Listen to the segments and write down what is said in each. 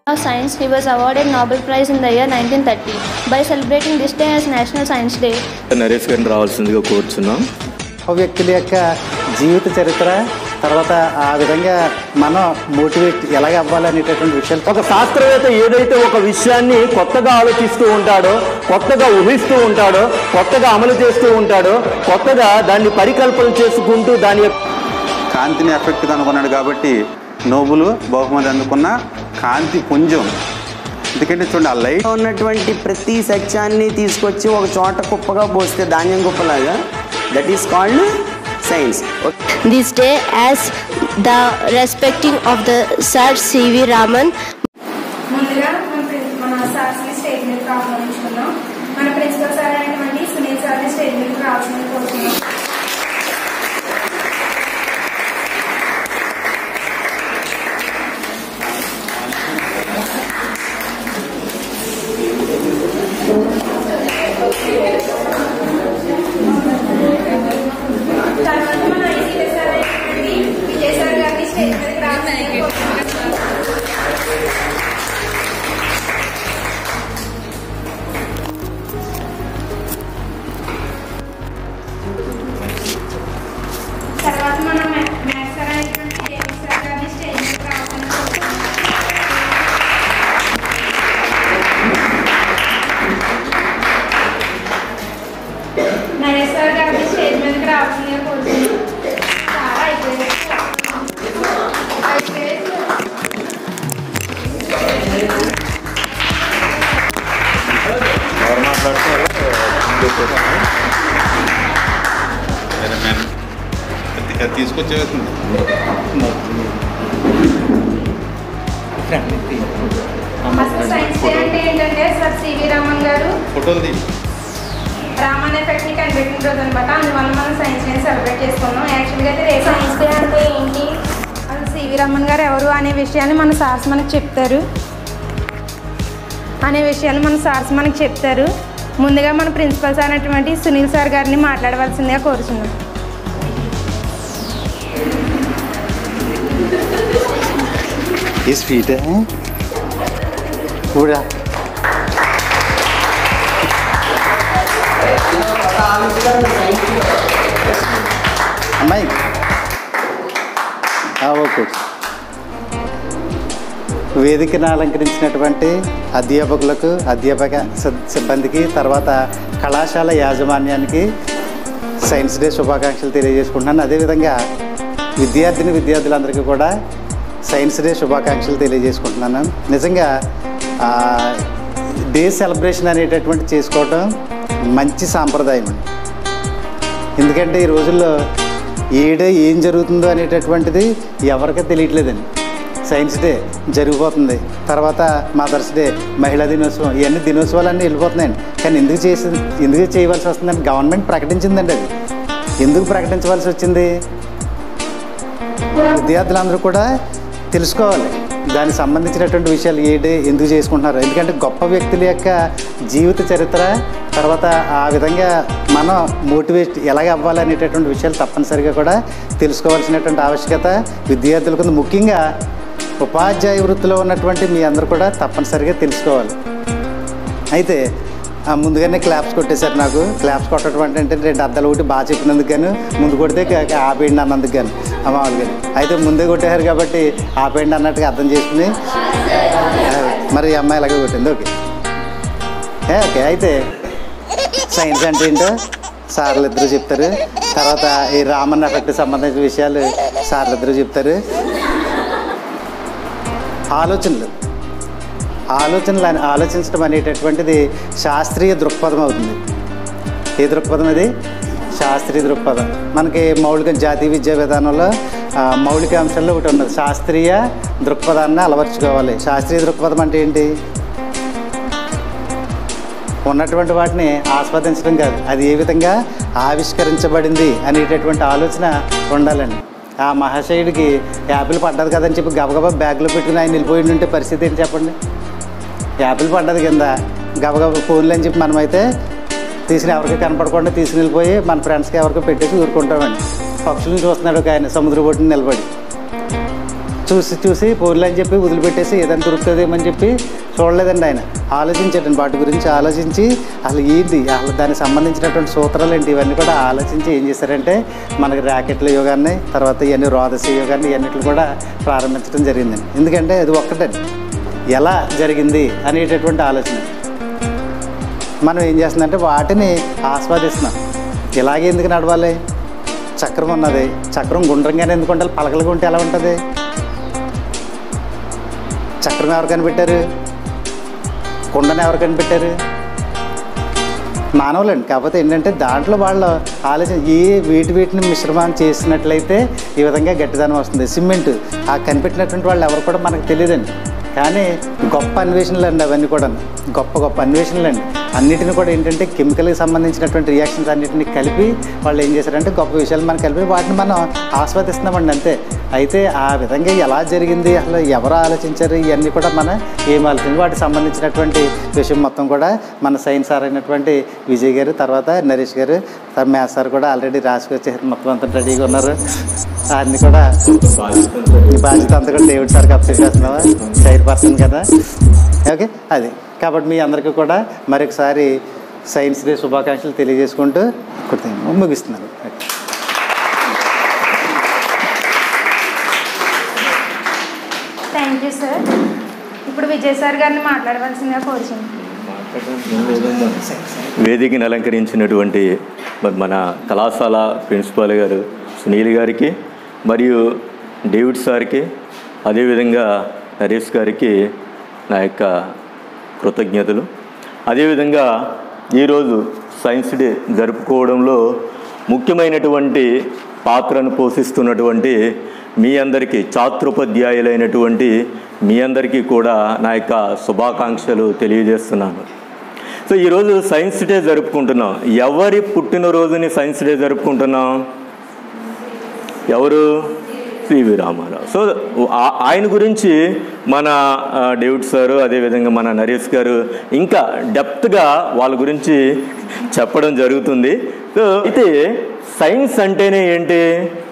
of Science, he was awarded Nobel Prize in the year 1930. By celebrating this day as National Science Day, Naresh గారిని రావాల్సిందిగా కోరుచున్నాం ఒక వ్యక్తుల యొక్క జీవిత చరిత్ర తర్వాత ఆ విధంగా మనం మోటివేట్ ఎలాగ అవ్వాలనేటటువంటి విషయాలు ఒక శాస్త్రవేత్త ఏదైతే ఒక విషయాన్ని కొత్తగా ఆలోచిస్తూ ఉంటాడో కొత్తగా ఊహిస్తూ ఉంటాడో కొత్తగా అమలు చేస్తూ ఉంటాడో కొత్తగా దాన్ని పరికల్పన చేసుకుంటూ దాని యొక్క కాంతిని ఎఫెక్ట్ కనుగొన్నాడు కాబట్టి నోబుల్ బహుమతి అందుకున్న కాంతి పుంజం ఎందుకంటే చూడండి ఆ లైట్ ఉన్నటువంటి ప్రతి సత్యాన్ని తీసుకొచ్చి ఒక చోట కుప్పగా పోస్తే ధాన్యం కుప్పలాగా that is called science this day as the respecting of the Sir C.V. Raman ముందుగా మన ప్రిన్- మన సార్స్ని స్టేజ్ మీదకి ఆహ్వానించుకున్నాం మన ప్రిన్సిపల్ సార్ అయినటువంటి సునీల్ సార్ని స్టేజ్ మీదకి రావాల్సింది కోరుతున్నాం తర్వాత మన ఐసీటీ సార్ అయినటువంటి విజయ్ సార్ గారిని స్టేజ్ మీదకి రావాల్సింది కోరుతున్నాం తర్వాత మనం మ్యాథ్స్ సార్ అయినటువంటి జేమ్స్ సార్ గారిని స్టేజ్ మీదకి రావాల్సింది కోరుతున్నాం నరేష్ సార్ గారిని స్టేజ్ మీదకి రావాల్సిందిగా కోరుతున్నాం చాలా అయిపోయింది అయిపోయింది ఎవరు మాట్లాడుతున్నారు తీసుకొచ్చేస్తుంది అసలు సైన్స్ డే అంటే ఏంటంటే సార్ సివి రామన్ గారు ఫోటోలు రామన్ ఎఫెక్ట్ ని కనిపెట్టిన రోజు అనమాట అందువల్ల మనం సైన్స్ డే సెలబ్రేట్ చేసుకున్నాం యాక్చువల్గా అయితే రేపు సైన్స్ డే అంటే ఏంటి అసలు సివి రామన్ గారు ఎవరు అనే విషయాన్ని మన సార్స్ మనకు చెప్తారు అనే విషయాలు మన సార్స్ మనకు చెప్తారు ముందుగా మన ప్రిన్సిపల్ సార్ అయినటువంటి సునీల్ సార్ గారిని మాట్లాడవలసిందిగా కోరుచున్నాం ఈ స్వీట్ కూడా అమ్మాయి ఆ, ఓకే వేదికను అలంకరించినటువంటి అధ్యాపకులకు అధ్యాపక సిబ్- సిబ్బందికి తర్వాత కళాశాల యాజమాన్యానికి సైన్స్ డే శుభాకాంక్షలు తెలియజేసుకుంటున్నాను అదేవిధంగా విద్యార్థిని విద్యార్థులందరికీ కూడా సైన్స్ డే శుభాకాంక్షలు తెలియజేసుకుంటున్నాను నిజంగా ఆ, డే సెలబ్రేషన్ అనేటటువంటి చేసుకోవటం మంచి సాంప్రదాయం అండి ఎందుకంటే ఈ రోజుల్లో ఏ డే ఏం జరుగుతుందో అనేటటువంటిది ఎవరికీ తెలియట్లేదండి సైన్స్ డే జరిగిపోతుంది తర్వాత మదర్స్ డే మహిళా దినోత్సవం ఇవన్నీ దినోత్సవాలన్నీ వెళ్ళిపోతున్నాయండి కానీ ఎందుకు చేసి ఎందుకు చేయవలసి వస్తుందండి గవర్నమెంట్ ప్రకటించిందండి అది ఎందుకు ప్రకటించవలసి వచ్చింది విద్యార్థులందరూ కూడా తెలుసుకోవాలి దానికి సంబంధించినటువంటి విషయాలు ఏ డే ఎందుకు చేసుకుంటున్నారు ఎందుకంటే గొప్ప వ్యక్తుల యొక్క జీవిత చరిత్ర తర్వాత ఆ విధంగా మనం మోటివేట్ ఎలాగ అవ్వాలనేటటువంటి విషయాలు తప్పనిసరిగా కూడా తెలుసుకోవాల్సినటువంటి ఆవశ్యకత విద్యార్థులకు ఉంది. ముఖ్యంగా ఉపాధ్యాయ వృత్తిలో ఉన్నటువంటి మీ అందరూ కూడా తప్పనిసరిగా తెలుసుకోవాలి అయితే ఆ ముందుగానే క్లాప్స్ కొట్టేశారు నాకు క్లాప్స్ కొట్టడం అంటే అంటే రెండు అద్దాలు ఒకటి బాగా చెప్పినందుకు గాను ముందు కొడితే క- క- ఆపేయండి అన్నందుకు గాను ఆ మామూలుగా అయితే ముందే కొట్టేశారు కాబట్టి ఆపేయండి అన్నట్టుగా అర్థం చేసుకుని ఆ, మరి ఈ అమ్మాయి అలాగే కొట్టింది ఓకే ఏ, ఓకే అయితే సైన్స్ అంటే ఏంటో సార్లు ఇద్దరు చెప్తారు తర్వాత ఈ రామన్ ఎఫెక్ట్ సంబంధించిన విషయాలు సార్లు ఇద్దరు చెప్తారు ఆలోచనలు ఆలోచనలు అని- ఆలోచించడం అనేటటువంటిది శాస్త్రీయ దృక్పథం అవుతుంది ఏ దృక్పథం అది శాస్త్రీయ దృక్పథం మనకి మౌలిక జాతీయ విద్యా విధానంలో ఆ, మౌలిక అంశాల్లో ఒకటి ఉన్నది శాస్త్రీయ దృక్పథాన్ని అలవర్చుకోవాలి శాస్త్రీయ దృక్పథం అంటే ఏంటి ఉన్నటువంటి వాటిని ఆస్వాదించడం కాదు అది ఏ విధంగా ఆవిష్కరించబడింది అనేటటువంటి ఆలోచన ఉండాలండి ఆ మహాశయుడికి యాపిల్ పడ్డది కదని చెప్పి గబగబా బ్యాగ్లో పెట్టుకుని ఆయన వెళ్ళిపోయి ఉంటే పరిస్థితి ఏంటి చెప్పండి యాపిల్ పడ్డది కింద గబగబా ఫోన్లు అని చెప్పి మనమైతే తీసుకుని ఎవరికి కనపడకుండా తీసుకుని వెళ్ళిపోయి మన ఫ్రెండ్స్కి ఎవరికి పెట్టేసి ఊరుకుంటామండి పక్షులను చూస్తున్నాడు ఒక ఆయన సముద్ర ఒడ్డున నిలబడి చూసి చూసి పోర్లు అని చెప్పి వదిలిపెట్టేసి ఏదైనా దొరుకుతుందేమని చెప్పి చూడలేదండి ఆయన ఆలోచించాడండి వాటి గురించి ఆలోచించి అసలు ఏంటి అసలు దానికి సంబంధించినటువంటి సూత్రాలు ఏంటి ఇవన్నీ కూడా ఆలోచించి ఏం చేశారంటే మనకి ర్యాకెట్ల యోగాన్ని తర్వాత ఇవన్నీ రోదసి యోగాన్ని ఇవన్నిటిని కూడా ప్రారంభించడం జరిగిందండి ఎందుకంటే అది ఒక్కటండి ఎలా జరిగింది అనేటటువంటి ఆలోచన మనం ఏం చేస్తుందంటే వాటిని ఆస్వాదిస్తున్నాం ఇలాగే ఎందుకు నడవాలి చక్రం ఉన్నది చక్రం గుండ్రంగానే ఎందుకు ఉండాలి పలకలుగా ఉంటే ఎలా ఉంటుంది చక్రం ఎవరు కనిపెట్టారు కుండను ఎవరు కనిపెట్టారు మానవులండి కాకపోతే ఏంటంటే దాంట్లో వాళ్ళ ఆలోచన ఏ వీటి వీటిని మిశ్రమం చేసినట్లయితే ఈ విధంగా గట్టిదనం వస్తుంది సిమెంట్ ఆ కనిపెట్టినటువంటి వాళ్ళు ఎవరు కూడా మనకు తెలియదండి కానీ గొప్ప అన్వేషణలు అండి అవన్నీ కూడా గొప్ప గొప్ప అన్వేషణలు అండి అన్నిటిని కూడా ఏంటంటే కెమికల్కి సంబంధించినటువంటి రియాక్షన్స్ అన్నిటిని కలిపి వాళ్ళు ఏం చేశారంటే గొప్ప విషయాలు మనం కలిపి వాటిని మనం ఆస్వాదిస్తున్నామండి అంతే అయితే ఆ విధంగా ఎలా జరిగింది అసలు ఎవరు ఆలోచించారు ఇవన్నీ కూడా మనం ఏం ఆలోచించి వాటికి సంబంధించినటువంటి విషయం మొత్తం కూడా మన సైన్స్ సార్ అయినటువంటి విజయ్ గారు తర్వాత నరేష్ గారు తర్వాత మ్యాథ్స్ సార్ కూడా ఆల్రెడీ రాసుకొచ్చారు మొత్తం అంతా రెడీగా ఉన్నారు అన్ని కూడా ఈ బాధ్యత అంతా కూడా డేవిడ్ సార్కి అప్సెట్ చేస్తున్నావా చైర్ పర్సన్ కదా ఓకే అది కాబట్టి మీ అందరికీ కూడా మరొకసారి సైన్స్ డే శుభాకాంక్షలు తెలియజేసుకుంటూ కృతజ్ఞ ముగిస్తున్నాను థ్యాంక్ యూ సార్ ఇప్పుడు విజయ్ సార్ గారిని మాట్లాడవలసిందిగా కోరుచున్నాను వేదికని అలంకరించినటువంటి మరి మన కళాశాల ప్రిన్సిపాల్ గారు సునీల్ గారికి మరియు డేవిడ్ సార్కి అదేవిధంగా నరేష్ గారికి నా యొక్క కృతజ్ఞతలు అదేవిధంగా ఈరోజు సైన్స్ డే జరుపుకోవడంలో ముఖ్యమైనటువంటి పాత్రను పోషిస్తున్నటువంటి మీ అందరికీ ఛాత్రోపాధ్యాయులైనటువంటి మీ అందరికీ కూడా నా యొక్క శుభాకాంక్షలు తెలియజేస్తున్నాను సో ఈరోజు సైన్స్ డే జరుపుకుంటున్నాం ఎవరి పుట్టినరోజుని సైన్స్ డే జరుపుకుంటున్నాం ఎవరు సివి రామారావు సో ఆ- ఆయన గురించి మన ఆ, డేవిడ్ సారు అదేవిధంగా మన నరేష్ గారు ఇంకా డెప్త్గా వాళ్ళ గురించి చెప్పడం జరుగుతుంది సో అయితే సైన్స్ అంటేనే ఏంటి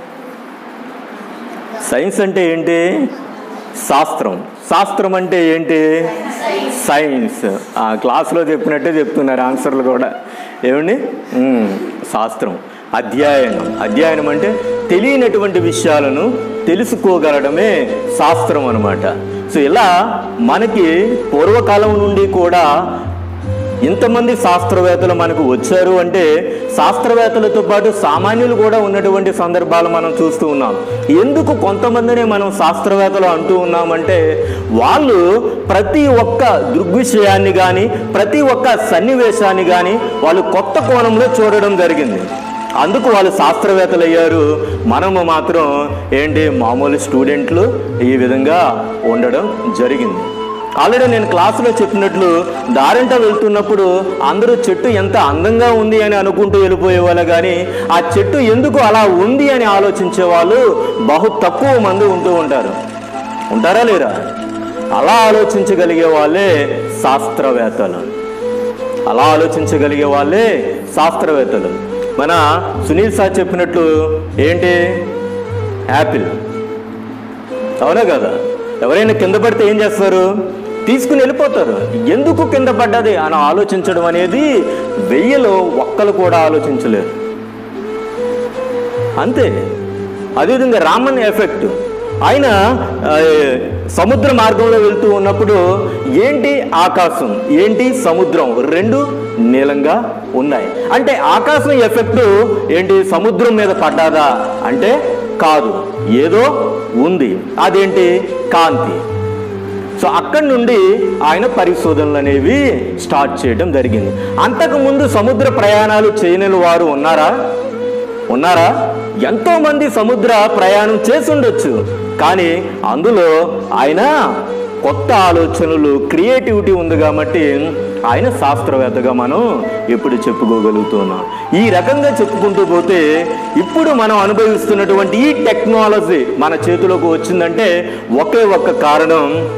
సైన్స్ అంటే ఏంటి శాస్త్రం శాస్త్రం అంటే ఏంటి సైన్స్ ఆ క్లాస్లో చెప్పినట్టే చెప్తున్నారు ఆన్సర్లు కూడా ఏమండి ఉమ్, శాస్త్రం అధ్యయనం అధ్యయనం అంటే తెలియనటువంటి విషయాలను తెలుసుకోగలడమే శాస్త్రం అనమాట సో ఇలా మనకి పూర్వకాలం నుండి కూడా ఇంతమంది శాస్త్రవేత్తలు మనకు వచ్చారు అంటే శాస్త్రవేత్తలతో పాటు సామాన్యులు కూడా ఉన్నటువంటి సందర్భాలు మనం చూస్తూ ఉన్నాం ఎందుకు కొంతమందినే మనం శాస్త్రవేత్తలు అంటూ ఉన్నామంటే వాళ్ళు ప్రతి ఒక్క దృగ్విషయాన్ని కానీ ప్రతి ఒక్క సన్నివేశాన్ని కానీ వాళ్ళు కొత్త కోణంలో చూడడం జరిగింది అందుకు వాళ్ళు శాస్త్రవేత్తలు అయ్యారు మనము మాత్రం ఏంటి మామూలు స్టూడెంట్లు ఈ విధంగా ఉండడం జరిగింది ఆల్రెడీ నేను క్లాసులో చెప్పినట్లు దారింట వెళ్తున్నప్పుడు అందరూ చెట్టు ఎంత అందంగా ఉంది అని అనుకుంటూ వెళ్ళిపోయేవాళ్ళు కానీ ఆ చెట్టు ఎందుకు అలా ఉంది అని ఆలోచించే వాళ్ళు బహు తక్కువ మంది ఉంటూ ఉంటారు ఉంటారా లేరా అలా ఆలోచించగలిగే వాళ్ళే శాస్త్రవేత్తలు అలా ఆలోచించగలిగే వాళ్ళే శాస్త్రవేత్తలు మన సునీల్ సార్ చెప్పినట్లు ఏంటి యాపిల్ అవునా కదా ఎవరైనా కింద పడితే ఏం చేస్తారు తీసుకుని వెళ్ళిపోతారు ఎందుకు కింద పడ్డది అని ఆలోచించడం అనేది వెయ్యిలో ఒక్కలు కూడా ఆలోచించలేరు అంతే అదేవిధంగా రామన్ ఎఫెక్ట్ ఆయన ఆ, సముద్ర మార్గంలో వెళ్తూ ఉన్నప్పుడు ఏంటి ఆకాశం ఏంటి సముద్రం రెండు నీలంగా ఉన్నాయి అంటే ఆకాశం ఎఫెక్ట్ ఏంటి సముద్రం మీద పడ్డాదా అంటే కాదు ఏదో ఉంది అదేంటి కాంతి సో అక్కడి నుండి ఆయన పరిశోధనలు అనేవి స్టార్ట్ చేయడం జరిగింది అంతకుముందు సముద్ర ప్రయాణాలు చేయని వారు ఉన్నారా ఉన్నారా ఎంతో మంది సముద్ర ప్రయాణం చేసి ఉండొచ్చు కానీ అందులో ఆయన కొత్త ఆలోచనలు క్రియేటివిటీ ఉంది కాబట్టి ఆయన శాస్త్రవేత్తగా మనం ఇప్పుడు చెప్పుకోగలుగుతున్నాం ఈ రకంగా చెప్పుకుంటూ పోతే ఇప్పుడు మనం అనుభవిస్తున్నటువంటి ఈ టెక్నాలజీ మన చేతిలోకి వచ్చిందంటే ఒకే ఒక్క కారణం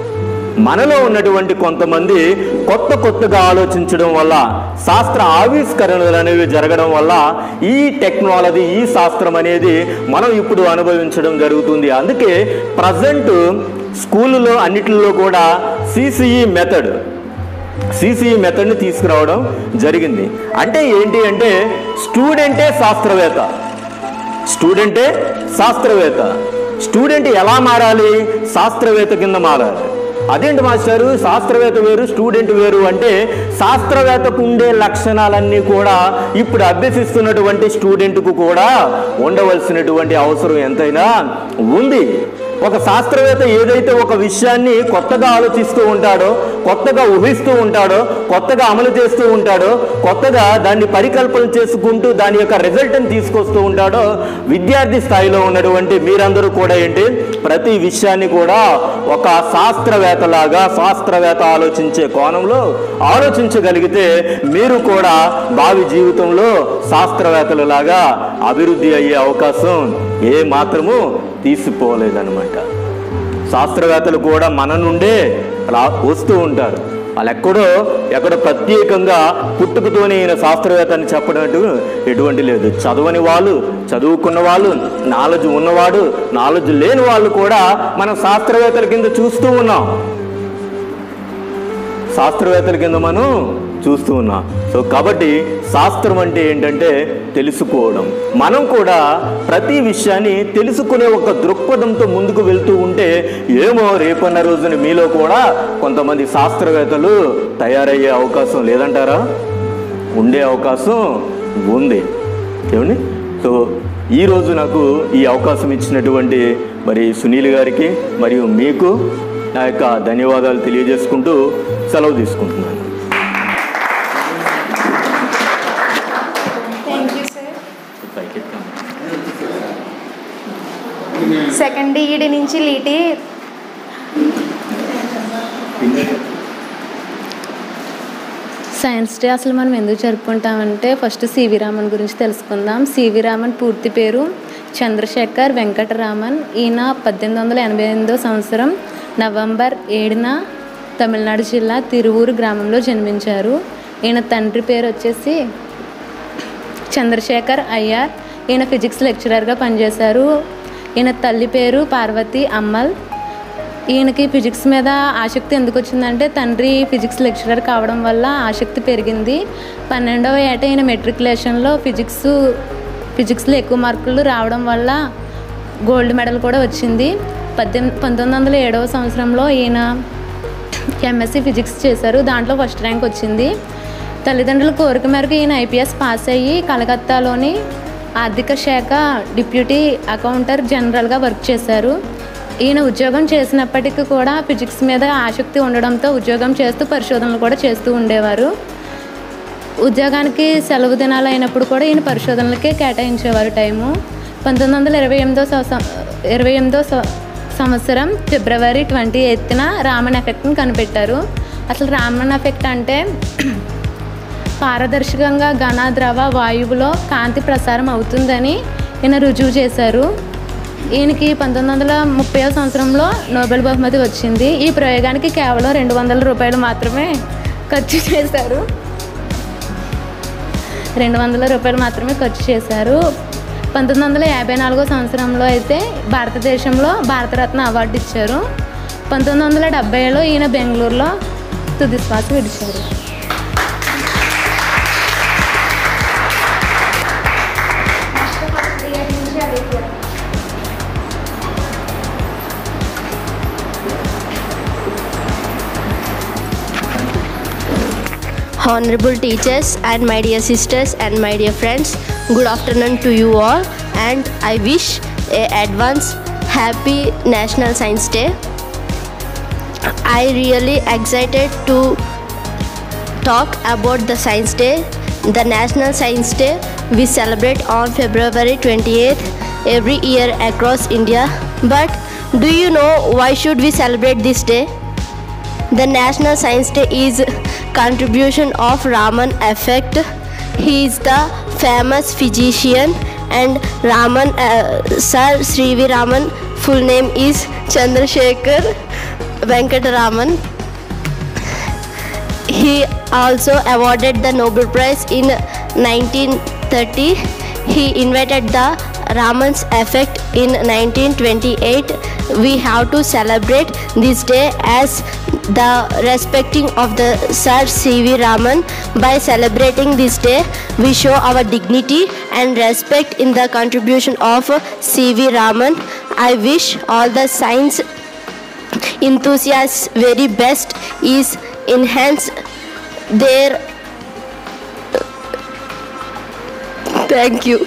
మనలో ఉన్నటువంటి కొంతమంది కొత్త కొత్తగా ఆలోచించడం వల్ల శాస్త్ర ఆవిష్కరణలు అనేవి జరగడం వల్ల ఈ టెక్నాలజీ ఈ శాస్త్రం అనేది మనం ఇప్పుడు అనుభవించడం జరుగుతుంది అందుకే ప్రజెంట్ స్కూళ్ళలో అన్నిటిలో కూడా సిసిఈ మెథడ్ సిసిఈ మెథడ్ని తీసుకురావడం జరిగింది అంటే ఏంటి అంటే స్టూడెంటే శాస్త్రవేత్త స్టూడెంటే శాస్త్రవేత్త స్టూడెంట్ ఎలా మారాలి శాస్త్రవేత్త కింద మారాలి అదేంటి మాస్టారు శాస్త్రవేత్త వేరు స్టూడెంట్ వేరు అంటే శాస్త్రవేత్తకు ఉండే లక్షణాలన్నీ కూడా ఇప్పుడు అభ్యసిస్తున్నటువంటి స్టూడెంట్కు కూడా ఉండవలసినటువంటి అవసరం ఎంతైనా ఉంది ఒక శాస్త్రవేత్త ఏదైతే ఒక విషయాన్ని కొత్తగా ఆలోచిస్తూ ఉంటాడో కొత్తగా ఊహిస్తూ ఉంటాడో కొత్తగా అమలు చేస్తూ ఉంటాడో కొత్తగా దాన్ని పరికల్పన చేసుకుంటూ దాని యొక్క రిజల్ట్ని తీసుకొస్తూ ఉంటాడో విద్యార్థి స్థాయిలో ఉన్నటువంటి మీరందరూ కూడా ఏంటి ప్రతి విషయాన్ని కూడా ఒక శాస్త్రవేత్తలాగా శాస్త్రవేత్త ఆలోచించే కోణంలో ఆలోచించగలిగితే మీరు కూడా భావి జీవితంలో శాస్త్రవేత్తలలాగా అభివృద్ధి అయ్యే అవకాశం ఏ మాత్రము తీసిపోలేదన్నమాట శాస్త్రవేత్తలు కూడా మన నుండే రా వస్తూ ఉంటారు వాళ్ళు ఎక్కడో ఎక్కడో ప్రత్యేకంగా పుట్టుకతోనే ఈయన శాస్త్రవేత్త అని చెప్పడం ఎటువంటి లేదు చదవని వాళ్ళు చదువుకున్న వాళ్ళు నాలెడ్జ్ ఉన్నవాడు నాలెడ్జ్ లేని వాళ్ళు కూడా మనం శాస్త్రవేత్తల కింద చూస్తూ ఉన్నాం శాస్త్రవేత్తల కింద మనం చూస్తూ ఉన్నాం సో కాబట్టి శాస్త్రం అంటే ఏంటంటే తెలుసుకోవడం మనం కూడా ప్రతి విషయాన్ని తెలుసుకునే ఒక దృక్పథంతో ముందుకు వెళ్తూ ఉంటే ఏమో రేపన్న రోజున మీలో కూడా కొంతమంది శాస్త్రవేత్తలు తయారయ్యే అవకాశం లేదంటారా ఉండే అవకాశం ఉంది ఏమండి సో ఈరోజు నాకు ఈ అవకాశం ఇచ్చినటువంటి మరి సునీల్ గారికి మరియు మీకు నా యొక్క ధన్యవాదాలు తెలియజేసుకుంటూ సెలవు తీసుకుంటున్నాను థ్యాంక్ యూ సార్ సెకండ్ ఈడి నుంచి లీటి సైన్స్ డే అసలు మనం ఎందుకు జరుపుకుంటామంటే ఫస్ట్ సివి రామన్ గురించి తెలుసుకుందాం సివి రామన్ పూర్తి పేరు చంద్రశేఖర్ వెంకటరామన్ ఈయన పద్దెనిమిది వందల ఎనభై ఎనిమిదో సంవత్సరం నవంబర్ ఏడున తమిళనాడు జిల్లా తిరువూరు గ్రామంలో జన్మించారు ఈయన తండ్రి పేరు వచ్చేసి చంద్రశేఖర్ అయ్యార్ ఈయన ఫిజిక్స్ లెక్చరర్గా పనిచేశారు ఈయన తల్లి పేరు పార్వతి అమ్మల్ ఈయనకి ఫిజిక్స్ మీద ఆసక్తి ఎందుకు వచ్చిందంటే తండ్రి ఫిజిక్స్ లెక్చరర్ కావడం వల్ల ఆసక్తి పెరిగింది పన్నెండవ ఏట ఈయన మెట్రికులేషన్లో ఫిజిక్స్ ఫిజిక్స్లో ఎక్కువ మార్కులు రావడం వల్ల గోల్డ్ మెడల్ కూడా వచ్చింది పద్దెనిమిది పంతొమ్మిది వందల ఏడవ సంవత్సరంలో ఈయన ఎంఎస్సి ఫిజిక్స్ చేశారు దాంట్లో ఫస్ట్ ర్యాంక్ వచ్చింది తల్లిదండ్రుల కోరిక మేరకు ఈయన ఐపీఎస్ పాస్ అయ్యి కలకత్తాలోని ఆర్థిక శాఖ డిప్యూటీ అకౌంటర్ జనరల్గా వర్క్ చేశారు ఈయన ఉద్యోగం చేసినప్పటికీ కూడా ఫిజిక్స్ మీద ఆసక్తి ఉండడంతో ఉద్యోగం చేస్తూ పరిశోధనలు కూడా చేస్తూ ఉండేవారు ఉద్యోగానికి సెలవు దినాలు అయినప్పుడు కూడా ఈయన పరిశోధనలకే కేటాయించేవారు టైము పంతొమ్మిది వందల ఇరవై ఎనిమిదో సంవత్సరం ఇరవై ఎనిమిదో సం- సంవత్సరం ఫిబ్రవరి ట్వంటీ ఎయిత్న రామన్ ఎఫెక్ట్ని కనిపెట్టారు అసలు రామన్ ఎఫెక్ట్ అంటే పారదర్శకంగా ఘన ద్రవ వాయువులో కాంతి ప్రసారం అవుతుందని ఈయన రుజువు చేశారు ఈయనకి పంతొమ్మిది వందల ముప్పై సంవత్సరంలో నోబెల్ బహుమతి వచ్చింది ఈ ప్రయోగానికి కేవలం రెండు వందల రూపాయలు మాత్రమే ఖర్చు చేశారు రెండు వందల రూపాయలు మాత్రమే ఖర్చు చేశారు పంతొమ్మిది వందల యాభై నాలుగో సంవత్సరంలో అయితే భారతదేశంలో భారతరత్న అవార్డు ఇచ్చారు పంతొమ్మిది వందల డెబ్బైలో ఈయన బెంగళూరులో తుది శ్వాస విడిచారు నుంచి అడిగారు Honorable teachers and my dear sisters and my dear friends, good afternoon to you all and I wish a advance happy National Science Day. I really excited to talk about the Science Day. The National Science Day we celebrate on February 28th every year across India. But do you know why should we celebrate this day? The National Science Day is contribution of Raman effect. He is the famous physician and Raman uh, Sir Sri V. Raman full name is Chandrasekhar Venkataraman. He also awarded the Nobel Prize in 1930. He invented the Raman's effect in 1928. We have to celebrate this day as the respecting of the Sir C.V. Raman. By celebrating this day, we show our dignity and respect in the contribution of C.V. Raman. I wish all the science enthusiasts very best is enhance their thank you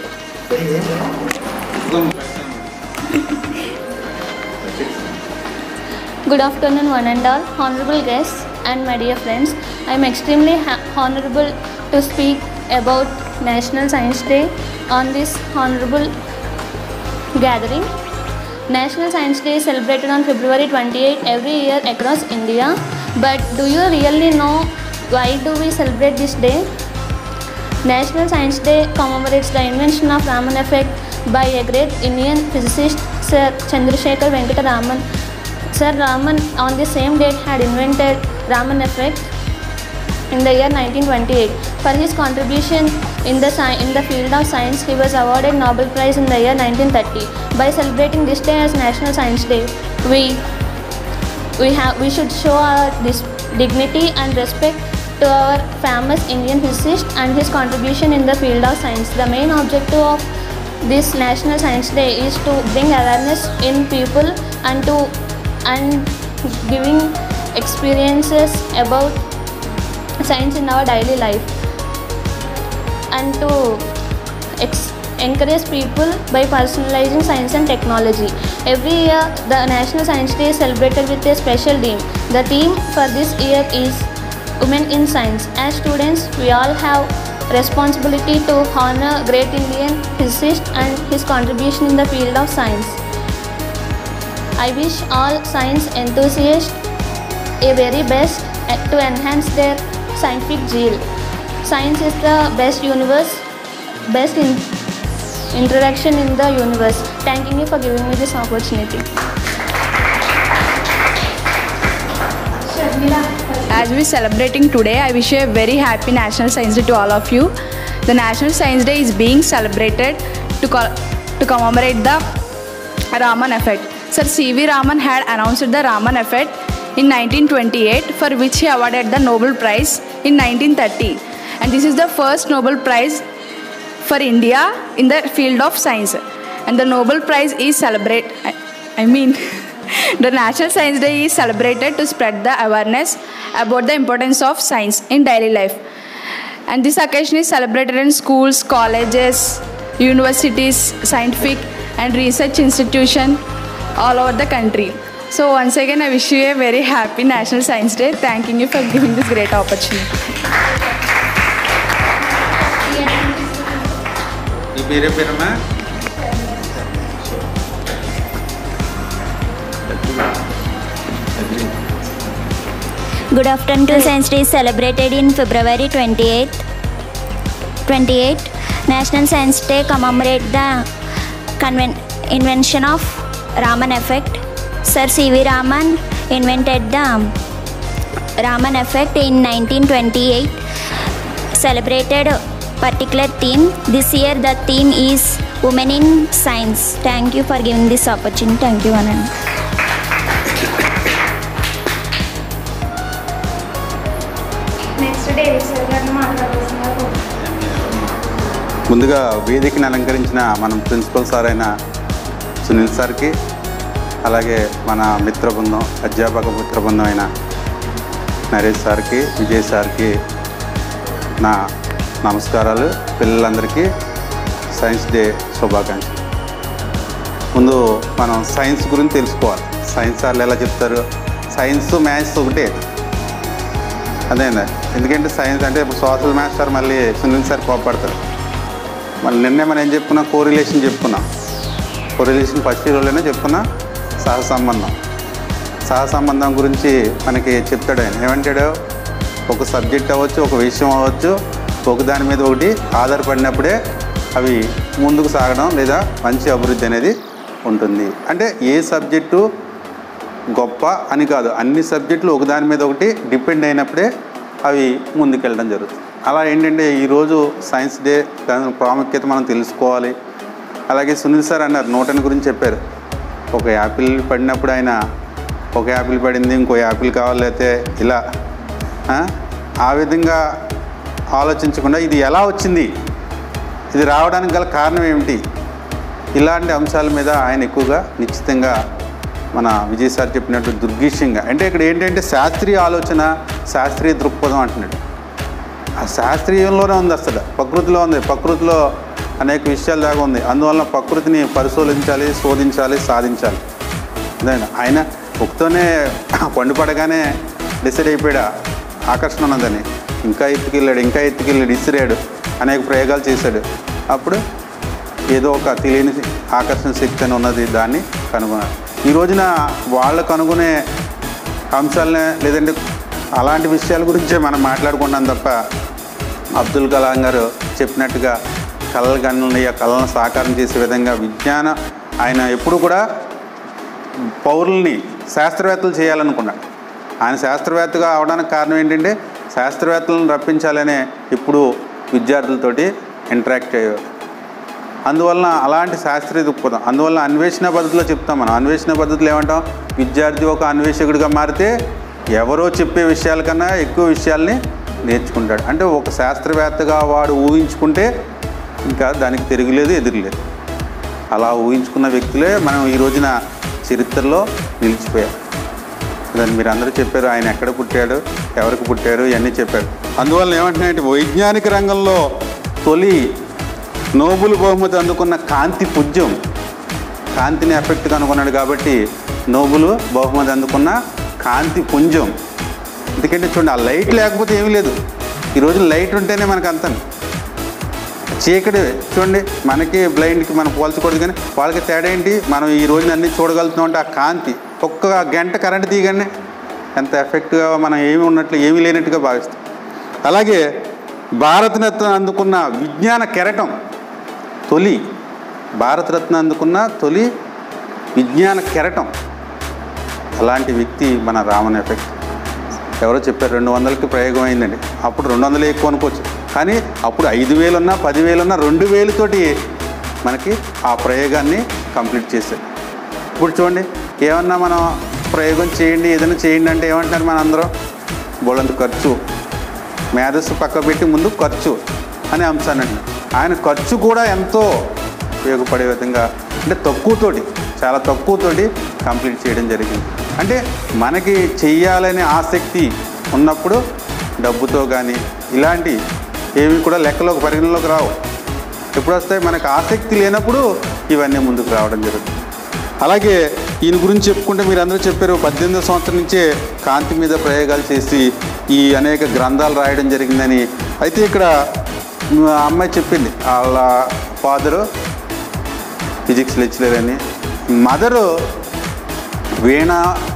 Good afternoon, one and all, honorable guests and my dear friends. I am extremely ha- honorable to speak about National Science Day on this honorable gathering. National Science Day is celebrated on February 28 every year across India. But do you really know why do we celebrate this day? National Science Day commemorates the invention of Raman effect by a great Indian physicist Sir Chandrasekhar Venkata Raman. Sir Raman on the same date had invented Raman effect in the year 1928. For his contribution in the, sci- in the field of science, he was awarded Nobel Prize in the year 1930. By celebrating this day as National Science Day, we we have we should show our dis- dignity and respect to our famous Indian physicist and his contribution in the field of science. The main objective of this National Science Day is to bring awareness in people and to and giving experiences about science in our daily life and to ex- encourage people by personalizing science and technology. Every year, the National Science Day is celebrated with a special theme. The theme for this year is Women in Science. As students, we all have responsibility to honor great Indian physicist and his contribution in the field of science. I wish all science enthusiasts a very best eh, to enhance their scientific zeal. Science is the best universe, best in introduction in the universe. Thanking you for giving me this opportunity. As we celebrating today, I wish you a very happy National Science Day to all of you. The National Science Day is being celebrated to, co- to commemorate the Raman effect. Sir C.V. Raman had announced the Raman effect in 1928 for which he awarded the Nobel Prize in 1930. And this is the first Nobel Prize for India in the field of science. And the Nobel Prize is celebrate. I, I mean, the National Science Day is celebrated to spread the awareness about the importance of science in daily life. And this occasion is celebrated in schools, colleges, universities, scientific and research institution all over the country. So once again, I wish you a very happy National Science Day. Thanking you for giving this great opportunity. నీ పేరే పేరమ్మా Good afternoon to Science Day is celebrated in February 28th. 28. National Science Day commemorate the conven- invention of Raman effect. Sir C.V. Raman invented the Raman effect in 1928. Celebrated particular theme. This year the theme is Women in Science. Thank you for giving this opportunity. Thank you, Anand. Next David sir గారిని మాట్లాడుతున్నారు ముందుగా వేదికని అలంకరించిన మన principal sir అయిన సునీల్ సార్కి అలాగే మన మిత్ర బృందం అధ్యాపక మిత్ర బృందం అయిన నరేష్ సార్కి విజయ్ సార్కి నా నమస్కారాలు పిల్లలందరికీ సైన్స్ డే శుభాకాంక్షలు ముందు మనం సైన్స్ గురించి తెలుసుకోవాలి సైన్స్ సార్లు ఎలా చెప్తారు సైన్స్ మ్యాథ్స్ ఒకటే అదేండి ఎందుకంటే సైన్స్ అంటే ఇప్పుడు సోషల్ మాస్టర్ మళ్ళీ సునీల్ సార్ కోపడతారు మళ్ళీ నిన్నే మనం ఏం చెప్పుకున్నాం కోరిలేషన్ చెప్పుకున్నాం కోరిలేషన్ ఫస్ట్ ఇయర్లోనే చెప్పుకున్నాం సహసంబంధం సహసంబంధం గురించి మనకి చెప్తాడు ఆయన ఏమంటాడు ఒక సబ్జెక్ట్ అవ్వచ్చు ఒక విషయం అవ్వచ్చు ఒక దాని మీద ఒకటి ఆధారపడినప్పుడే అవి ముందుకు సాగడం లేదా మంచి అభివృద్ధి అనేది ఉంటుంది అంటే ఏ సబ్జెక్టు గొప్ప అని కాదు అన్ని సబ్జెక్టులు ఒకదాని మీద ఒకటి డిపెండ్ అయినప్పుడే అవి ముందుకెళ్ళడం జరుగుతుంది అలా ఏంటంటే ఈరోజు సైన్స్ డే దాని ప్రాముఖ్యత మనం తెలుసుకోవాలి అలాగే సునీల్ సార్ అన్నారు నూటన్ గురించి చెప్పారు ఒక యాపిల్ పడినప్పుడు ఆయన ఒక యాపిల్ పడింది ఇంకో యాపిల్ కావాలి అయితే ఇలా ఆ? ఆ విధంగా ఆలోచించకుండా ఇది ఎలా వచ్చింది ఇది రావడానికి గల కారణం ఏమిటి ఇలాంటి అంశాల మీద ఆయన ఎక్కువగా నిశ్చితంగా మన విజయ్ సార్ చెప్పినట్టు దుర్గీషంగా అంటే ఇక్కడ ఏంటంటే శాస్త్రీయ ఆలోచన శాస్త్రీయ దృక్పథం అంటున్నాడు ఆ శాస్త్రీయంలోనే ఉంది అసలు ప్రకృతిలో ఉంది ప్రకృతిలో అనేక విషయాలు దాకా ఉంది అందువల్ల ప్రకృతిని పరిశోధించాలి శోధించాలి సాధించాలి అదేనా ఆయన ఒకతోనే పండు పడగానే డిసైడ్ అయిపోయాడు ఆకర్షణ ఉన్నదని ఇంకా ఎత్తుకెళ్ళాడు ఇంకా ఎత్తుకెళ్ళాడు ఇసిరాడు అనేక ప్రయోగాలు చేశాడు అప్పుడు ఏదో ఒక తెలియని ఆకర్షణ శక్తి అని ఉన్నది దాన్ని కనుగొన్నాడు ఈ రోజున వాళ్ళు కనుగొనే అంశాలనే లేదంటే అలాంటి విషయాల గురించే మనం మాట్లాడుకుంటాం తప్ప అబ్దుల్ కలాం గారు చెప్పినట్టుగా కళలు కన్నులని ఆ కళలను సాకారం చేసే విధంగా విజ్ఞాన ఆయన ఎప్పుడు కూడా పౌరుల్ని శాస్త్రవేత్తలు చేయాలనుకున్నాడు ఆయన శాస్త్రవేత్తగా అవడానికి కారణం ఏంటంటే శాస్త్రవేత్తలను రప్పించాలనే ఇప్పుడు విద్యార్థులతోటి ఇంటరాక్ట్ అయ్యేవారు అందువలన అలాంటి శాస్త్రీయ దృక్పథం అందువల్ల అన్వేషణ పద్ధతిలో చెప్తాం మనం అన్వేషణ పద్ధతిలో ఏమంటాం విద్యార్థి ఒక అన్వేషకుడిగా మారితే ఎవరో చెప్పే విషయాల కన్నా ఎక్కువ విషయాల్ని నేర్చుకుంటాడు అంటే ఒక శాస్త్రవేత్తగా వాడు ఊహించుకుంటే ఇంకా దానికి తిరుగులేదు ఎదురులేదు అలా ఊహించుకున్న వ్యక్తులే మనం ఈ రోజున చరిత్రలో నిలిచిపోయారు దాన్ని మీరు అందరూ చెప్పారు ఆయన ఎక్కడ పుట్టాడు ఎవరికి పుట్టారు ఇవన్నీ చెప్పారు అందువల్ల ఏమంటున్నాయంటే వైజ్ఞానిక రంగంలో తొలి నోబుల్ బహుమతి అందుకున్న కాంతి పుజ్యం కాంతిని ఎఫెక్ట్ కనుగొన్నాడు కాబట్టి నోబుల్ బహుమతి అందుకున్న కాంతి పుంజం ఎందుకంటే చూడండి ఆ లైట్ లేకపోతే ఏమీ లేదు ఈరోజు లైట్ ఉంటేనే మనకు అంత చీకటి చూడండి మనకి బ్లైండ్కి మనం పోల్చకూడదు కానీ వాళ్ళకి తేడా ఏంటి మనం ఈ రోజున అన్ని చూడగలుగుతున్నాం అంటే ఆ కాంతి ఒక్క గంట కరెంట్ తీయగానే ఎంత ఎఫెక్ట్గా మనం ఏమి ఉన్నట్లు ఏమీ లేనట్టుగా భావిస్తాం అలాగే భారతరత్న అందుకున్న విజ్ఞాన కెరటం తొలి భారతరత్న అందుకున్న తొలి విజ్ఞాన కెరటం అలాంటి వ్యక్తి మన రామన్ ఎఫెక్ట్ ఎవరో చెప్పారు రెండు వందలకి ప్రయోగం అయిందండి అప్పుడు రెండు వందలు ఎక్కువ అనుకోవచ్చు కానీ అప్పుడు ఐదు వేలున్నా పదివేలున్నా రెండు వేలుతోటి మనకి ఆ ప్రయోగాన్ని కంప్లీట్ చేశారు ఇప్పుడు చూడండి ఏమన్నా మనం ప్రయోగం చేయండి ఏదైనా చేయండి అంటే ఏమంటారు మన అందరం బోళ్ళంత ఖర్చు మేధస్సు పక్క పెట్టి ముందు ఖర్చు అనే అంశాన్ని అంటున్నారు. ఆయన ఖర్చు కూడా ఎంతో ఉపయోగపడే విధంగా అంటే తక్కువతోటి చాలా తక్కువతోటి కంప్లీట్ చేయడం జరిగింది అంటే మనకి చెయ్యాలనే ఆసక్తి ఉన్నప్పుడు డబ్బుతో కానీ ఇలాంటి ఏవి కూడా లెక్కలోకి పరిగణలోకి రావు ఎప్పుడు వస్తాయి మనకు ఆసక్తి లేనప్పుడు ఇవన్నీ ముందుకు రావడం జరుగుతుంది అలాగే ఈయన గురించి చెప్పుకుంటే మీరు అందరూ చెప్పారు పద్దెనిమిదో సంవత్సరం నుంచే కాంతి మీద ప్రయోగాలు చేసి ఈ అనేక గ్రంథాలు రాయడం జరిగిందని అయితే ఇక్కడ ఆ అమ్మాయి చెప్పింది వాళ్ళ ఫాదరు ఫిజిక్స్ లెక్చరర్ అని మదరు వీణ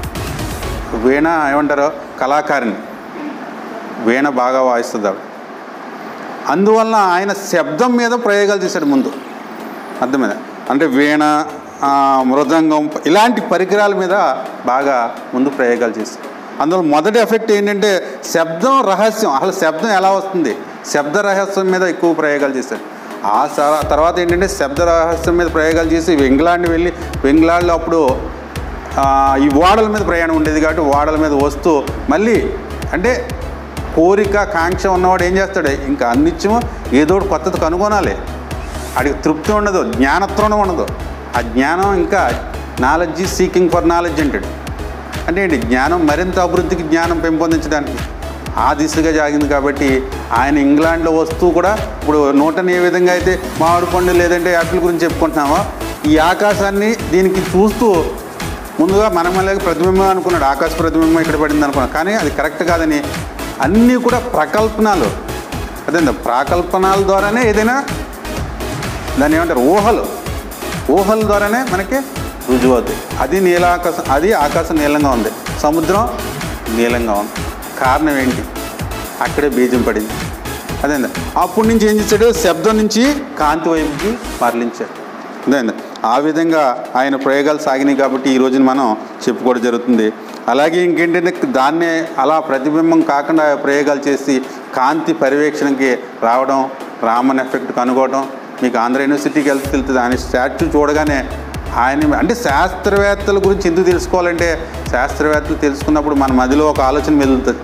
వీణ ఏమంటారు కళాకారిణి వీణ బాగా వాయిస్తుంది ఆవిడ అందువలన ఆయన శబ్దం మీద ప్రయోగాలు చేశాడు ముందు అర్థమైంద అంటే వీణ ఆ, మృదంగం ఇలాంటి పరికరాల మీద బాగా ముందు ప్రయోగాలు చేశాడు అందులో మొదటి ఎఫెక్ట్ ఏంటంటే శబ్దం రహస్యం అసలు శబ్దం ఎలా వస్తుంది శబ్ద రహస్యం మీద ఎక్కువ ప్రయోగాలు చేశాడు ఆ సర- తర్వాత ఏంటంటే శబ్ద రహస్యం మీద ప్రయోగాలు చేసి ఇంగ్లాండ్ వెళ్ళి ఇంగ్లాండ్లో అప్పుడు ఆ, ఈ ఓడల మీద ప్రయాణం ఉండేది కాబట్టి ఓడల మీద వస్తూ మళ్ళీ అంటే కోరిక కాంక్ష ఉన్నవాడు ఏం చేస్తాడు ఇంకా అన్నిత్యము ఏదో ఒకటి కొత్తది కనుగొనాలి అడిగి తృప్తి ఉండదు జ్ఞానత్రోణం ఉండదు ఆ జ్ఞానం ఇంకా నాలెడ్జ్ సీకింగ్ ఫర్ నాలెడ్జ్ అంటాడు అంటే ఏంటి జ్ఞానం మరింత అభివృద్ధికి జ్ఞానం పెంపొందించడానికి ఆ దిశగా జాగింది కాబట్టి ఆయన ఇంగ్లాండ్లో వస్తూ కూడా ఇప్పుడు నూటన్ ఏ విధంగా అయితే మామిడి పండు లేదంటే యాపిల్ గురించి చెప్పుకుంటున్నామో ఈ ఆకాశాన్ని దీనికి చూస్తూ ముందుగా మన మళ్ళీ ప్రతిబింబం అనుకున్నాడు ఆకాశ ప్రతిబింబం ఇక్కడ పడింది అనుకున్నాడు కానీ అది కరెక్ట్ కాదని అన్నీ కూడా ప్రకల్పనాలు అదే ప్రాకల్పనాల ద్వారానే ఏదైనా దాన్ని ఏమంటారు ఊహలు ఊహల ద్వారానే మనకి రుజువు అవుతాయి అది నీలాకాశం అది ఆకాశం నీలంగా ఉంది సముద్రం నీలంగా ఉంది కారణం ఏంటి అక్కడే బీజం పడింది అదే అప్పటి నుంచి ఏం చేశాడు శబ్దం నుంచి కాంతి వైపుకి మరలించాడు అదే ఆ విధంగా ఆయన ప్రయోగాలు సాగినాయి కాబట్టి ఈ రోజున మనం చెప్పుకోవడం జరుగుతుంది అలాగే ఇంకేంటంటే దాన్నే అలా ప్రతిబింబం కాకుండా ప్రయోగాలు చేసి కాంతి పర్యవేక్షణకి రావడం రామన్ ఎఫెక్ట్ కనుగోవడం మీకు ఆంధ్ర యూనివర్సిటీకి వెళ్తే తెలుస్తుంది ఆయన స్టాచ్యూ చూడగానే ఆయన అంటే శాస్త్రవేత్తల గురించి ఎందుకు తెలుసుకోవాలంటే శాస్త్రవేత్తలు తెలుసుకున్నప్పుడు మన మదిలో ఒక ఆలోచన మెదులుతుంది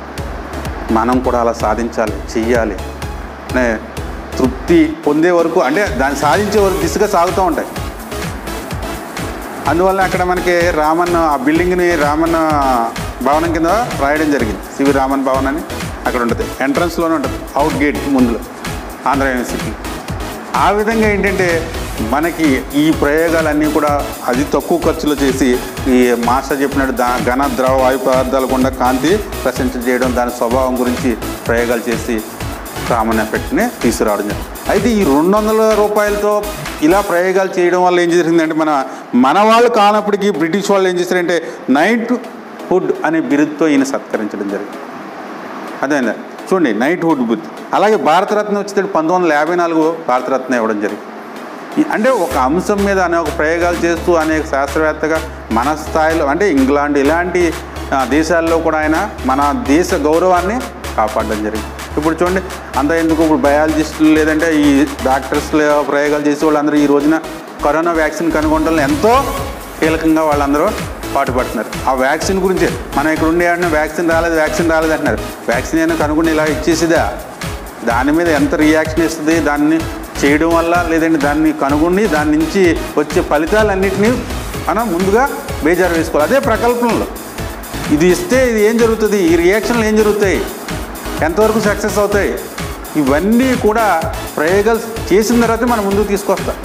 మనం కూడా అలా సాధించాలి చెయ్యాలి అనే తృప్తి పొందే వరకు అంటే దాన్ని సాధించే వరకు దిశగా సాగుతూ ఉంటాయి అందువల్ల అక్కడ మనకి రామన్ ఆ బిల్డింగ్ని రామన్ భవనం కింద రాయడం జరిగింది సివి రామన్ భవన్ అని అక్కడ ఉంటుంది ఎంట్రన్స్లోనే ఉంటుంది అవుట్ గేట్ ముందులో ఆంధ్ర యూనివర్సిటీ ఆ విధంగా ఏంటంటే మనకి ఈ ప్రయోగాలన్నీ కూడా అది తక్కువ ఖర్చులో చేసి ఈ మాస్టర్ చెప్పినట్టు దా ఘన ద్రవ వాయు పదార్థాలు కూడా కాంతి ప్రశంసించేయడం దాని స్వభావం గురించి ప్రయోగాలు చేసి కామన్ ఎఫెక్ట్ని తీసుకురావడం జరిగింది అయితే ఈ రెండు వందల రూపాయలతో ఇలా ప్రయోగాలు చేయడం వల్ల ఏం జరిగిందంటే మన మన వాళ్ళు కానప్పటికీ బ్రిటిష్ వాళ్ళు ఏం చేశారంటే నైట్ హుడ్ అనే బిరుదుతో ఈయన సత్కరించడం జరిగింది అదేందా చూడండి నైట్ హుడ్ బుద్ధి అలాగే భారతరత్న వచ్చేటప్పుడు పంతొమ్మిది వందల యాభై నాలుగు భారతరత్న ఇవ్వడం జరిగింది ఈ- అంటే ఒక అంశం మీద అనేక ప్రయోగాలు చేస్తూ అనేక శాస్త్రవేత్తగా మన స్థాయిలో అంటే ఇంగ్లాండ్ ఇలాంటి ఆ, దేశాల్లో కూడా ఆయన మన దేశ గౌరవాన్ని కాపాడడం జరిగింది ఇప్పుడు చూడండి అంత ఎందుకు ఇప్పుడు బయాలజిస్టులు లేదంటే ఈ డాక్టర్స్ ప్రయోగాలు చేసే వాళ్ళందరూ ఈ రోజున కరోనా వ్యాక్సిన్ కనుగొనడంలో ఎంతో కీలకంగా వాళ్ళందరూ పాటుపడుతున్నారు ఆ వ్యాక్సిన్ గురించే మనం ఇక్కడ ఉండే అంటే వ్యాక్సిన్ రాలేదు వ్యాక్సిన్ రాలేదు అంటున్నారు వ్యాక్సిన్ అయినా కనుగొని ఇలా ఇచ్చేసిదా దాని మీద ఎంత రియాక్షన్ ఇస్తుంది దాన్ని చేయడం వల్ల లేదంటే దాన్ని కనుగొని దాని నుంచి వచ్చే ఫలితాలన్నింటినీ మనం ముందుగా బేజారు వేసుకోవాలి అదే ప్రకల్పనలో ఇది ఇస్తే ఇది ఏం జరుగుతుంది ఈ రియాక్షన్లు ఏం జరుగుతాయి ఎంతవరకు సక్సెస్ అవుతాయి ఇవన్నీ కూడా ప్రయోగాలు చేసిన తర్వాత మనం ముందుకు తీసుకొస్తాం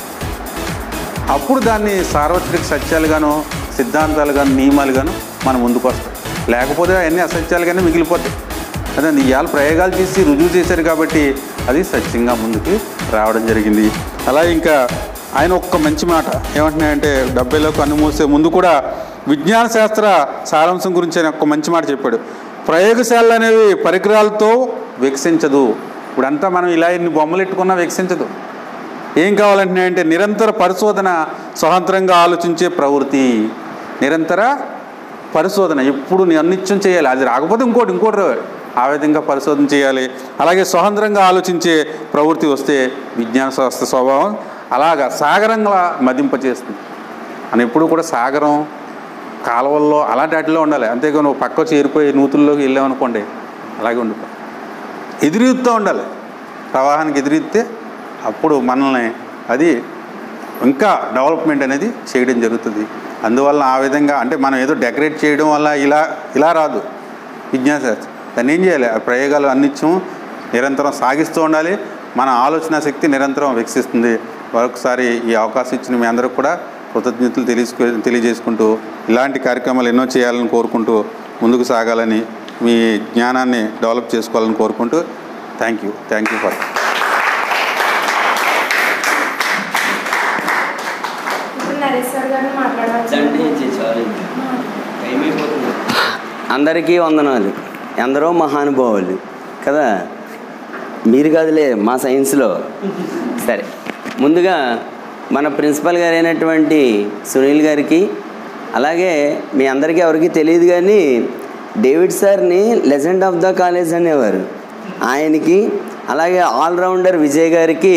అప్పుడు దాన్ని సార్వత్రిక సత్యాలుగాను సిద్ధాంతాలుగాను నియమాలుగాను మనం ముందుకు వస్తాం లేకపోతే అవన్నీ అసత్యాలుగానే మిగిలిపోతాయి అదే ఇవాళ ప్రయోగాలు చేసి రుజువు చేశారు కాబట్టి అది సత్యంగా ముందుకు రావడం జరిగింది అలా ఇంకా ఆయన ఒక్క మంచి మాట ఏమంటున్నాయంటే డెబ్బైలో కన్ను మూసే ముందు కూడా విజ్ఞాన శాస్త్ర సారాంశం గురించి ఆయన ఒక్క మంచి మాట చెప్పాడు ప్రయోగశాలలు అనేవి పరికరాలతో వికసించదు ఇప్పుడంతా మనం ఇలా ఎన్ని బొమ్మలు ఎట్టుకున్నా వికసించదు ఏం కావాలంటే అంటే నిరంతర పరిశోధన స్వతంత్రంగా ఆలోచించే ప్రవృత్తి నిరంతర పరిశోధన ఎప్పుడు నీ అనిత్యం చేయాలి అది రాకపోతే ఇంకోటి ఇంకోటి రావాలి. ఆ విధంగా పరిశోధన చేయాలి అలాగే స్వతంత్రంగా ఆలోచించే ప్రవృత్తి వస్తే విజ్ఞాన శాస్త్ర స్వభావం అలాగా సాగరంగా మదింపచేస్తుంది అని ఎప్పుడు కూడా సాగరం కాలువల్లో అలాంటి వాటిలో ఉండాలి అంతేగా నువ్వు పక్క చేరిపోయి నూతుల్లోకి వెళ్ళామనుకోండి అలాగే ఉండిపో ఎదురుతూ ఉండాలి ప్రవాహానికి ఎదురెత్తే అప్పుడు మనల్ని అది ఇంకా డెవలప్మెంట్ అనేది చేయడం జరుగుతుంది అందువల్ల ఆ విధంగా అంటే మనం ఏదో డెకరేట్ చేయడం వల్ల ఇలా ఇలా రాదు విజ్ఞాన శాస్త్రం దాన్ని ఏం చేయాలి ఆ ప్రయోగాలు అన్నిత్యం నిరంతరం సాగిస్తూ ఉండాలి మన ఆలోచన శక్తి నిరంతరం వికసిస్తుంది మరొకసారి ఈ అవకాశం ఇచ్చిన మీ అందరికి కూడా కృతజ్ఞతలు తెలియజేసుకు తెలియజేసుకుంటూ ఇలాంటి కార్యక్రమాలు ఎన్నో చేయాలని కోరుకుంటూ ముందుకు సాగాలని మీ జ్ఞానాన్ని డెవలప్ చేసుకోవాలని కోరుకుంటూ thank you thank you for ఇప్పుడు నరేష్ సార్ గారిని మాట్లాడవచ్చు అందరికీ వందనాలు ఎందరో మహానుభావులు కదా మీరు కాదులే మా సైన్స్లో సరే ముందుగా మన ప్రిన్సిపల్ గారు అయినటువంటి సునీల్ గారికి అలాగే మీ అందరికీ ఎవరికి తెలియదు కానీ డేవిడ్ సార్ని లెజెండ్ ఆఫ్ ద కాలేజ్ అనేవారు ఆయనకి అలాగే ఆల్రౌండర్ విజయ్ గారికి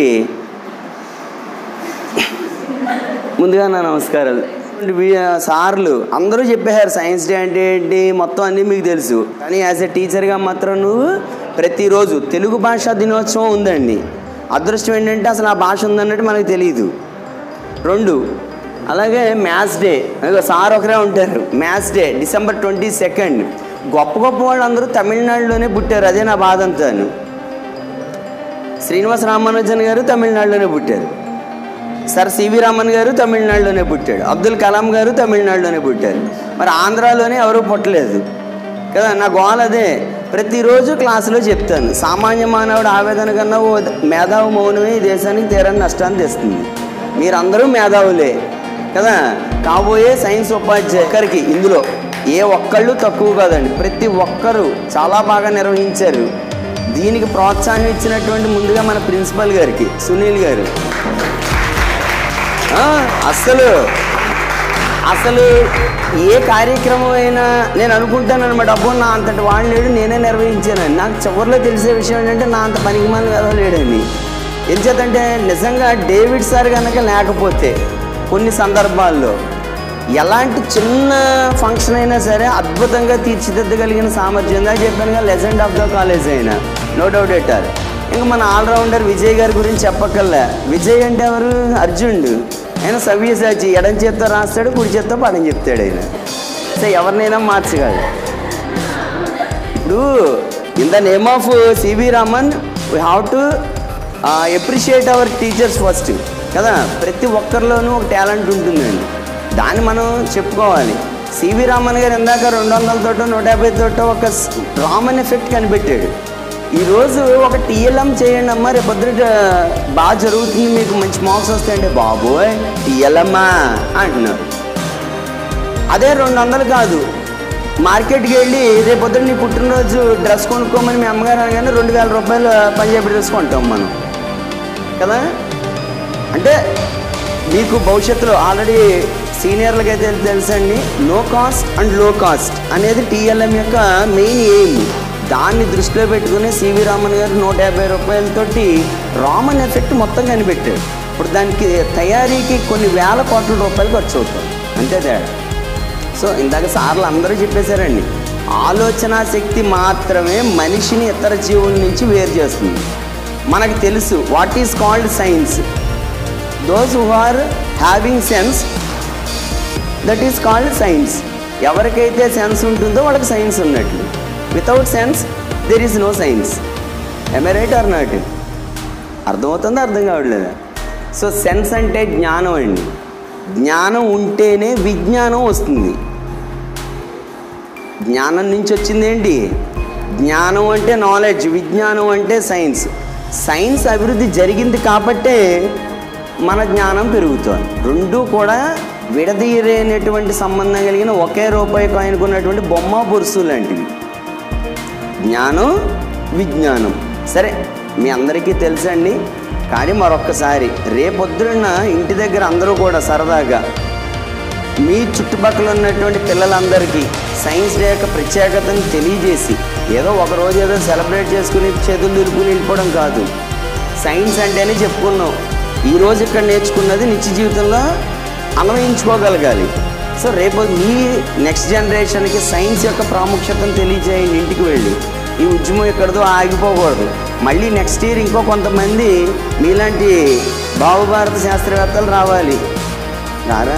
ముందుగా నా నమస్కారాలు వీ- సార్లు అందరూ చెప్పారు సైన్స్ డే అంటే ఏంటి మొత్తం అన్నీ మీకు తెలుసు కానీ యాజ్ ఎ టీచర్గా మాత్రం నువ్వు ప్రతిరోజు తెలుగు భాషా దినోత్సవం ఉందండి అదృష్టం ఏంటంటే అసలు ఆ భాష ఉందన్నట్టు మనకు తెలియదు రెండు అలాగే మ్యాథ్స్ డే అదిగో సార్ ఒకరే ఉంటారు maths day December twenty second గొప్ప గొప్ప వాళ్ళు అందరూ తమిళనాడులోనే పుట్టారు అదే నా బాధ అంతాను శ్రీనివాస రామానుజన్ గారు తమిళనాడులోనే పుట్టారు సార్ సివి రామన్ గారు తమిళనాడులోనే పుట్టాడు అబ్దుల్ కలాం గారు తమిళనాడులోనే పుట్టారు మరి ఆంధ్రాలోనే ఎవరూ పుట్టలేదు కదా నా గోల్ అదే ప్రతిరోజు క్లాసులో చెప్తాను సామాన్య మానవుడు ఆవేదన కన్నా ఓ మేధావు మౌనమే ఈ దేశానికి తీరని నష్టాన్ని తెస్తుంది మీరందరూ మేధావులే కదా కాబోయే సైన్స్ ఉపాధ్యాయ ఒక్కరికి ఇందులో ఏ ఒక్కళ్ళు తక్కువ కాదండి ప్రతి ఒక్కరూ చాలా బాగా నిర్వహించారు దీనికి ప్రోత్సాహం ఇచ్చినటువంటి ముందుగా మన ప్రిన్సిపల్ గారికి సునీల్ గారు ఆ, అస్సలు అసలు ఏ కార్యక్రమం అయినా నేను అనుకుంటాను అనమాట అబ్బో నా అంతటి వాడు లేడు నేనే నిర్వహించాను నాకు చివరిలో తెలిసే విషయం ఏంటంటే నా అంత పనికి మన కదా లేడని ఎంచేతంటే నిజంగా డేవిడ్ సార్ కనుక లేకపోతే కొన్ని సందర్భాల్లో ఎలాంటి చిన్న ఫంక్షన్ అయినా సరే అద్భుతంగా తీర్చిదిద్దగలిగిన సామర్థ్యం ఇందాక చెప్పాను కదా లెజెండ్ ఆఫ్ ద కాలేజ్ అయినా నో డౌట్ ఎట్టారు ఇంకా మన ఆల్రౌండర్ విజయ్ గారి గురించి చెప్పక్కర్లే విజయ్ అంటే ఎవరు అర్జునుడు ఆయన సవ్యసాచి ఎడం చేత్తో రాస్తాడు కుడి చేత్తో పడం చెప్తాడు ఆయన సో ఎవరినైనా మార్చగలడు ఇప్పుడు in the name of CV Raman we have to appreciate our teachers first కదా ప్రతి ఒక్కరిలోనూ ఒక టాలెంట్ ఉంటుందండి దాన్ని మనం చెప్పుకోవాలి సివి రామన్ గారు ఇందాక రెండు వందలతోటో నూట యాభై తోటో ఒక స్- రామన్ ఎఫెక్ట్ కనిపెట్టాడు ఈరోజు ఒక టీఎల్ఎం చేయండి అమ్మా రేపు పొద్దుట బాగా జరుగుతుంది మీకు మంచి మార్క్స్ వస్తాయంటే బాబోయ్ టీఎల్ఎమ్మా అంటున్నారు అదే రెండు వందలు కాదు మార్కెట్కి వెళ్ళి రేపు పొద్దున్న నీ పుట్టినరోజు డ్రెస్ కొనుక్కోమని మీ అమ్మగారు అనగానే రెండు వేల రూపాయలు పంజాబీ డ్రెస్ కొంటాం మనం కదా అంటే మీకు భవిష్యత్తులో ఆల్రెడీ సీనియర్లకి అయితే తెలుసండి no cost and low cost అనేది టీఎల్ఎం యొక్క మెయిన్ ఎయిమ్ దాన్ని దృష్టిలో పెట్టుకుని సివి రామన్ గారు నూట యాభై రూపాయలతోటి రామన్ ఎఫెక్ట్ మొత్తం కనిపెట్టాడు ఇప్పుడు దానికి తయారీకి కొన్ని వేల కోట్ల రూపాయలు ఖర్చు అవుతుంది అంతే తేడా సో ఇందాక సార్లు అందరూ చెప్పేశారండి ఆలోచన శక్తి మాత్రమే మనిషిని ఇతర జీవుల నుంచి వేరు చేస్తుంది మనకు తెలుసు what is called science those who are having sense that is called science ఎవరికైతే సెన్స్ ఉంటుందో వాళ్ళకి సైన్స్ ఉన్నట్లు without sense there is no science um right or not అర్థమవుతుందా అర్థం కావట్లేదా సో సెన్స్ అంటే జ్ఞానం అండి జ్ఞానం ఉంటేనే విజ్ఞానం వస్తుంది జ్ఞానం నుంచి వచ్చింది ఏంటి జ్ఞానం అంటే నాలెడ్జ్ విజ్ఞానం అంటే సైన్స్ సైన్స్ అభివృద్ధి జరిగింది కాబట్టే మన జ్ఞానం పెరుగుతుంది రెండు కూడా విడదీయలేనటువంటి సంబంధం కలిగిన ఒకే రూపాయి కాయనుకున్నటువంటి బొమ్మ బొరుసు లాంటివి జ్ఞానం విజ్ఞానం సరే మీ అందరికీ తెలుసండి కానీ మరొక్కసారి రేపొద్దున ఇంటి దగ్గర అందరూ కూడా సరదాగా మీ చుట్టుపక్కల ఉన్నటువంటి పిల్లలందరికీ సైన్స్ డే యొక్క ప్రత్యేకతను తెలియజేసి ఏదో ఒక రోజు ఏదో సెలబ్రేట్ చేసుకుని చేతులు దులుపుని వెళ్ళిపోవడం కాదు సైన్స్ అంటేనే చెప్పుకున్నాం ఈ రోజు ఇక్కడ నేర్చుకున్నది నిత్య జీవితంలో అన్వయించుకోగలగాలి సో రేపు మీ నెక్స్ట్ జనరేషన్కి సైన్స్ యొక్క ప్రాముఖ్యతను తెలియజేయండి ఇంటికి వెళ్ళి ఈ ఉద్యమం ఎక్కడిదో ఆగిపోకూడదు మళ్ళీ నెక్స్ట్ ఇయర్ ఇంకో కొంతమంది మీలాంటి భావభారత శాస్త్రవేత్తలు రావాలి రారా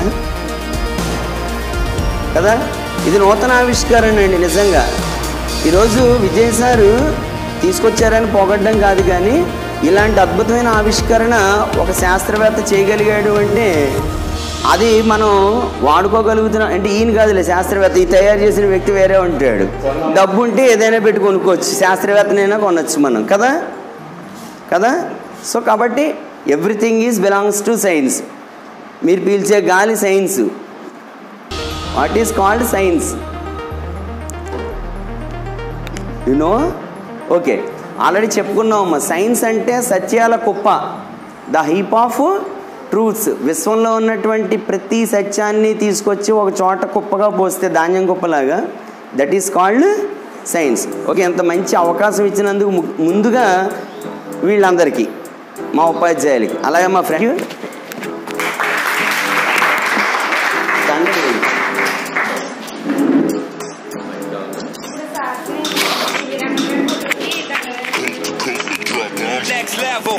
కదా ఇది నూతన ఆవిష్కరణ అండి నిజంగా ఈరోజు విజయ్ సారు తీసుకొచ్చారని పొగడ్డం కాదు కానీ ఇలాంటి అద్భుతమైన ఆవిష్కరణ ఒక శాస్త్రవేత్త చేయగలిగాడు అంటే అది మనం వాడుకోగలుగుతున్నాం అంటే ఈయన కాదులే శాస్త్రవేత్త ఈ తయారు చేసిన వ్యక్తి వేరే ఉంటాడు డబ్బు ఉంటే ఏదైనా పెట్టి కొనుక్కోవచ్చు శాస్త్రవేత్తనైనా కొనొచ్చు మనం కదా కదా సో కాబట్టి everything is belongs to science మీరు పీల్చే గాలి science what is called science you know okay already చెప్పుకున్నామమ్మా సైన్స్ అంటే సత్యాల కుప్ప ద హీప్ ఆఫ్ ట్రూత్స్ విశ్వంలో ఉన్నటువంటి ప్రతి సత్యాన్ని తీసుకొచ్చి ఒక చోట కుప్పగా పోస్తే ధాన్యం కుప్పలాగా that is called science okay ఎంత మంచి అవకాశం ఇచ్చినందుకు ము- ముందుగా వీళ్ళందరికీ మా ఉపాధ్యాయులకి అలాగే మా ఫ్రెండ్ Next level.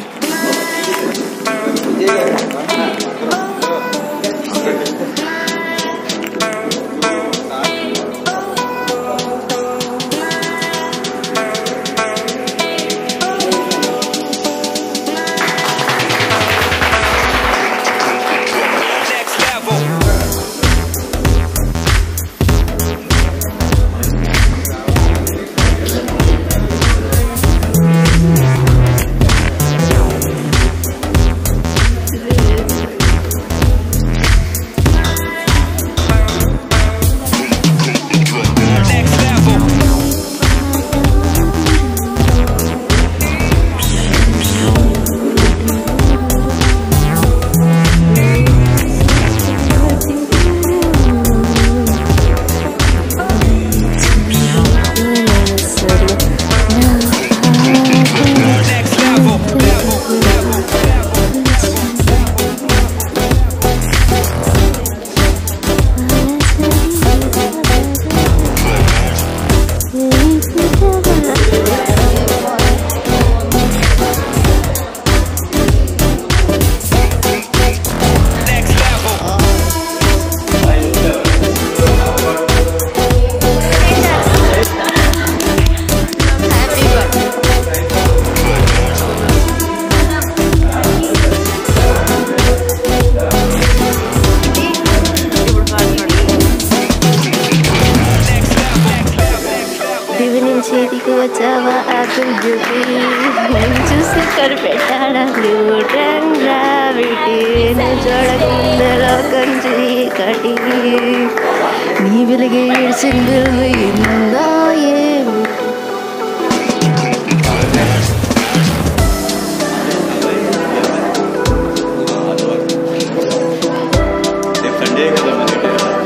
కనిపెట్టాడా న్యూటన్ గ్రావిటీ చూడకుండా లోకం చీకటి నీ వెలిగే సింగిల్ పోయిందా ఏమి సండే కదా మనకి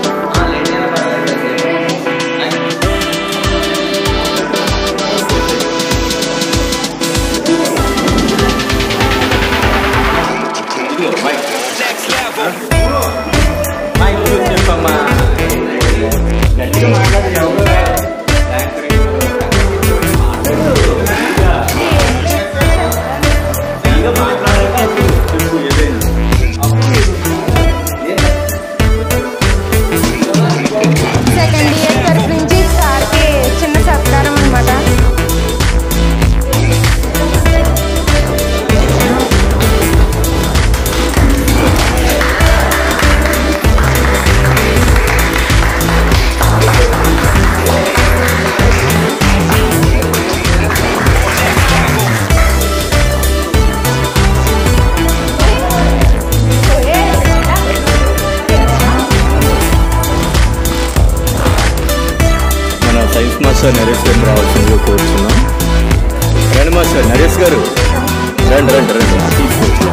చెప్పమ్మా గట్టిగా మాట్లాడి సెకండ్ ఇయర్ తరఫు నుంచి సార్కి చిన్న సత్కారం అనమాట మన సైన్స్ మాస్టర్ నరేష్ గారిని రావాల్సిందిగా కోరుతున్నాం రండి మాస్టర్ నరేష్ గారు రండి రండి రండి తీసుకో.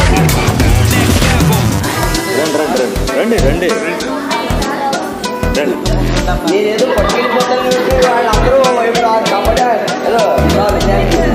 రండి రండి రండి రండి రండి నేనేదో పట్టుకెళ్ళిపోతాను వాళ్ళందరూ వైపు రారు కాబట్టి హలో రాదు థ్యాంక్ యూ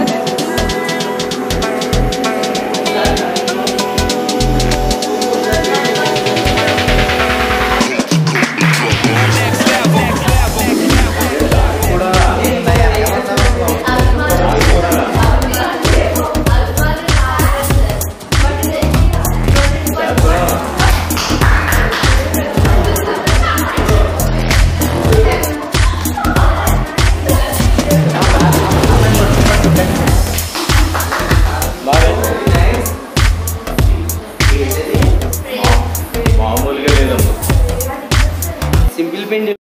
మామూలుగా లేదమ్మా సింపుల్ పెండి